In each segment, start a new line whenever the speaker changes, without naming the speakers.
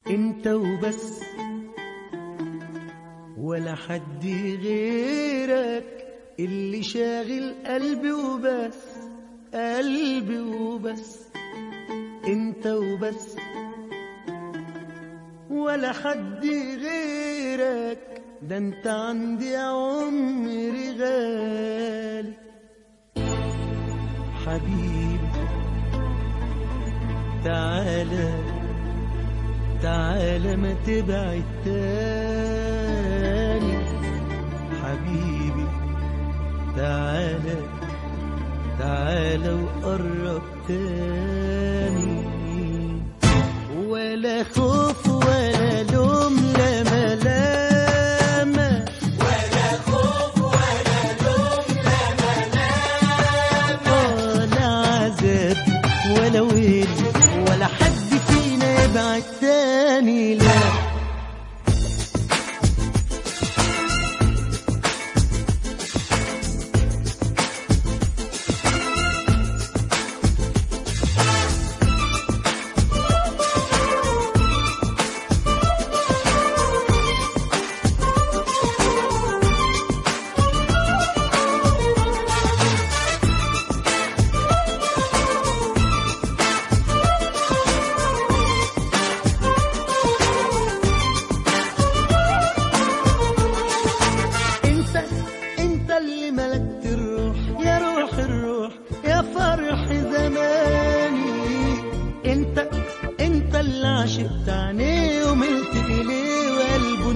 انت وبس ولا حد غيرك اللي شاغل قلبي وبس قلبي وبس انت وبس ولا حد غيرك ده انت عندي يا عمري غالي حبيبي تعالى تعالى ما تبعد تاني حبيبي تعالى تعالى وقرب تاني ولا خوف ولا لوم لا ملامة ولا عذاب ولا ويل ولا حد فينا يبعد تاني لا انت انت اللي ملكت الروح يا روح الروح يا فرح زماني انت انت اللي عشقت عينيه وملت اليه وقلبه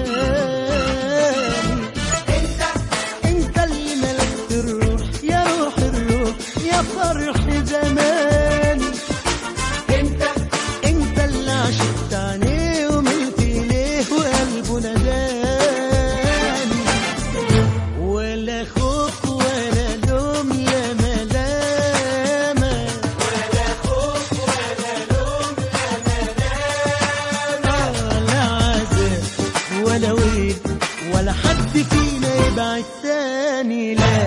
نداني انت انت اللي ملكت الروح يا روح الروح يا فرح زماني انت انت اللي عشقت عينيه وملت اليه وقلبه نداني ولا خوف ولا لوم لا ملامة ولا خوف ولا لوم لا ولا عذاب ولا ويل ولا حد فينا يبعد تاني لا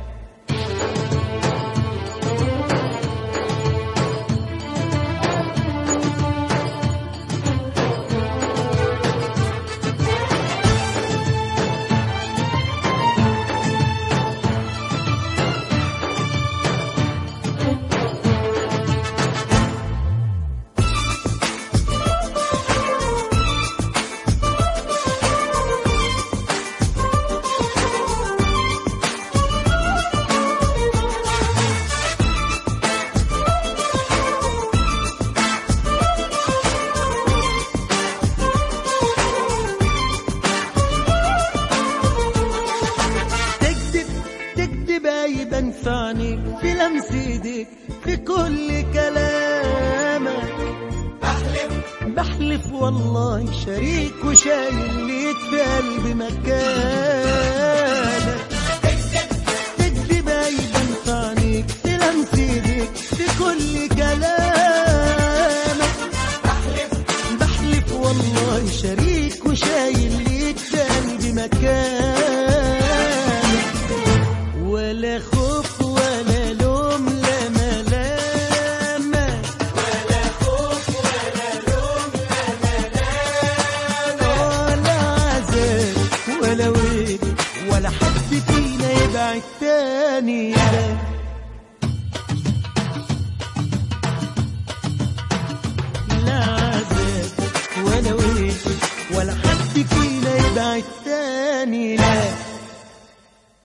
تكذب تكذب يبان في عينيك في لمس ايديك في كل كلامك بحلف بحلف والله شريك وشايل ليك في قلبي مكانك تكذب يبان في عينيك في لمس ايديك في كل كلامك بحلف والله شريك وشايل ليك في قلبي مكانك ولا خوف ولا لوم لا ملامة ولا خوف ولا لوم لا ملامة ولا عذاب ولا ويل ولا حد فينا يبعد تاني لا لا عذاب ولا ويل ولا حد فينا يبعد تاني لا